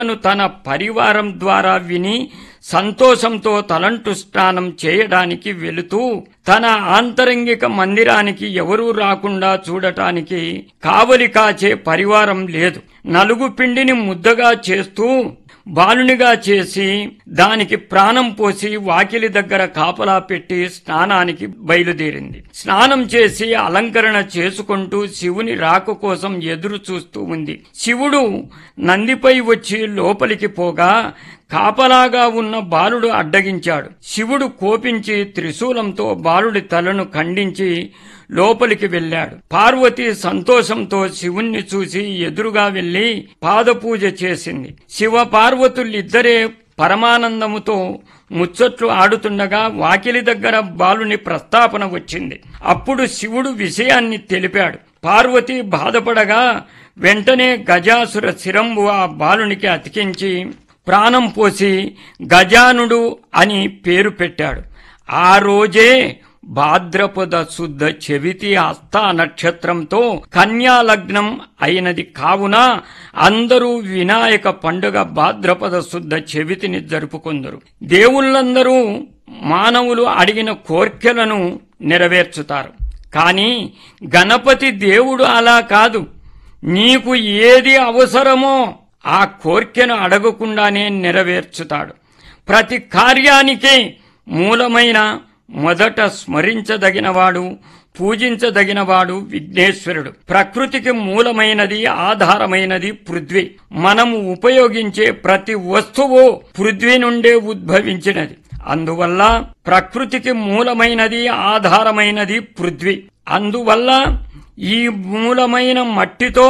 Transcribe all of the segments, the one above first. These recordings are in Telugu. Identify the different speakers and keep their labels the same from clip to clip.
Speaker 1: ను తన పరివారం ద్వారా విని సంతోషంతో తలంటు స్నానం చేయడానికి వెళుతూ తన ఆంతరంగిక మందిరానికి ఎవరూ రాకుండా చూడటానికి కావలి కాచే పరివారం లేదు నలుగు పిండిని ముద్దగా చేస్తూ బాలునిగా చేసి దానికి ప్రాణం పోసి వాకిలి దగ్గర కాపలా పెట్టి స్నానానికి బయలుదేరింది స్నానం చేసి అలంకరణ చేసుకుంటూ శివుని రాక కోసం ఎదురు చూస్తూ ఉంది శివుడు నందిపై వచ్చి లోపలికి పోగా కాపలాగా ఉన్న బాలుడు అడ్డగించాడు శివుడు కోపించి త్రిశూలంతో బాలుడి తలను ఖండించి లోపలికి వెళ్ళాడు పార్వతి సంతోషంతో శివుణ్ణి చూసి ఎదురుగా వెళ్లి పాదపూజ చేసింది శివ పార్వతులిద్దరే పరమానందముతో ముచ్చట్లు ఆడుతుండగా వాకిలి దగ్గర బాలుని ప్రస్తాపన వచ్చింది అప్పుడు శివుడు విషయాన్ని తెలిపాడు పార్వతి బాధపడగా వెంటనే గజాసుర శిరంబు ఆ బాలునికి అతికించి ప్రాణం పోసి గజానుడు అని పేరు పెట్టాడు ఆ రోజే భాద్రపద శుద్ధ చెవితి హస్త నక్షత్రంతో కన్యా లగ్నం అయినది కావున అందరూ వినాయక పండుగ భాద్రపద శుద్ధ చెవితిని జరుపుకుందరు దేవుళ్ళందరూ మానవులు అడిగిన కోర్కెలను నెరవేర్చుతారు కాని గణపతి దేవుడు అలా కాదు నీకు ఏది అవసరమో ఆ కోర్కెను అడగకుండానే నెరవేర్చుతాడు ప్రతి కార్యానికి మూలమైన మొదట స్మరించదగినవాడు పూజించదగినవాడు విఘ్నేశ్వరుడు ప్రకృతికి మూలమైనది ఆధారమైనది పృథ్వీ మనము ఉపయోగించే ప్రతి వస్తువు పృథ్వీ నుండే ఉద్భవించినది అందువల్ల ప్రకృతికి మూలమైనది ఆధారమైనది పృథ్వీ అందువల్ల ఈ మూలమైన మట్టితో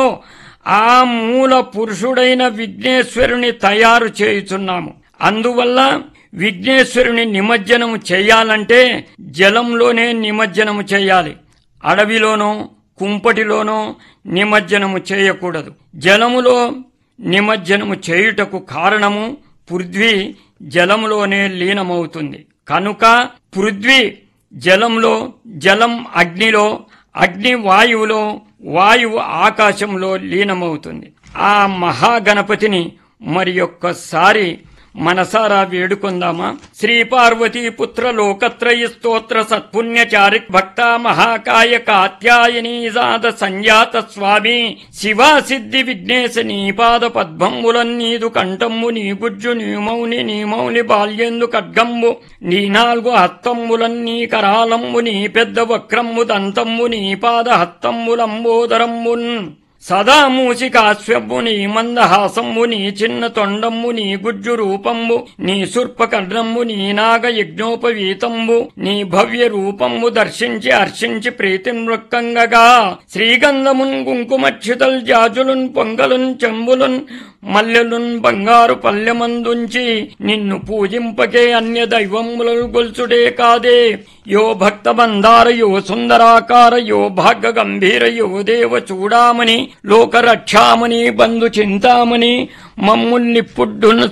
Speaker 1: ఆ మూల పురుషుడైన విఘ్నేశ్వరుని తయారు చేయుచున్నాము అందువల్ల విఘ్నేశ్వరుని నిమజ్జనము చేయాలంటే జలంలోనే నిమజ్జనము చేయాలి అడవిలోనో కుంపటిలోనో నిమజ్జనము చేయకూడదు జలములో నిమజ్జనము చేయుటకు కారణము పృథ్వీ జలములోనే లీనమవుతుంది కనుక పృథ్వీ జలంలో జలం అగ్నిలో అగ్ని వాయువులో వాయువు ఆకాశంలో లీనమవుతుంది ఆ మహాగణపతిని మరి ఒక్కసారి మనసారా వేడుకొందామా శ్రీ పార్వతీ పుత్ర లోకత్రయ స్తోత్ర సత్పుణ్యచారి భక్త మహాకాయ కాత్యాయనీ జాత సంజాత స్వామి శివా సిద్ధి విఘ్నేశ నీ పాద పద్మంబులన్ నీదు కంఠంబు నీ గుజ్జు నీ మౌని నీ మౌని బాల్యందు ఖడ్గంబు నీ నాలుగు హస్తంబులన్ నీ కరాలంబు నీ పెద్ద వక్రంబు దంతంబు నీ పాద హస్తంబులంబోదరంబున్ సదా మూసికాశ్వము నీ మందహాసమ్ము నీ చిన్న తొండమ్ము నీ గుజ్జు రూపంబు నీ సుర్పకర్ణమ్ము నీ నాగ యజ్ఞోపవీతంబు నీ భవ్య రూపంబు దర్శించి హర్షించి ప్రీతి మృక్కంగగా శ్రీగంధమున్ కుంకుమక్షితల్ జాజులున్ పొంగలున్ చెంబులున్ మల్లెలున్ బంగారు పల్లెమందుంచి నిన్ను పూజింపకే అన్య దైవములను గొల్చుడే కాదే యో భక్త బంధార యో సుందరాకార యో భాగ్య గంభీర యో దేవ చూడామని లోకరక్షామని బంధు చింతామని మమ్ముల్ని పుడ్డున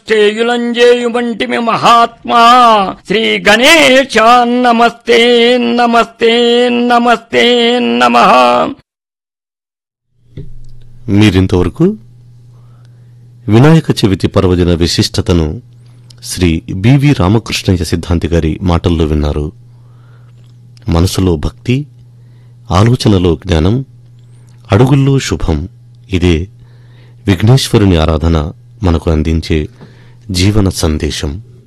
Speaker 1: సురస్థేయులంజేయుమంటిమి మహాత్మా శ్రీ గణేశ నమస్తే నమస్తే నమస్తే నమ
Speaker 2: మీరింతవరకు వినాయక చవితి పర్వదిన విశిష్టతను శ్రీ బివి రామకృష్ణయ్య సిద్ధాంతి గారి మాటల్లో విన్నారు మనసులో భక్తి ఆలోచనలో జ్ఞానం అడుగుల్లో శుభం ఇదే విఘ్నేశ్వరుని ఆరాధన మనకు అందించే జీవన సందేశం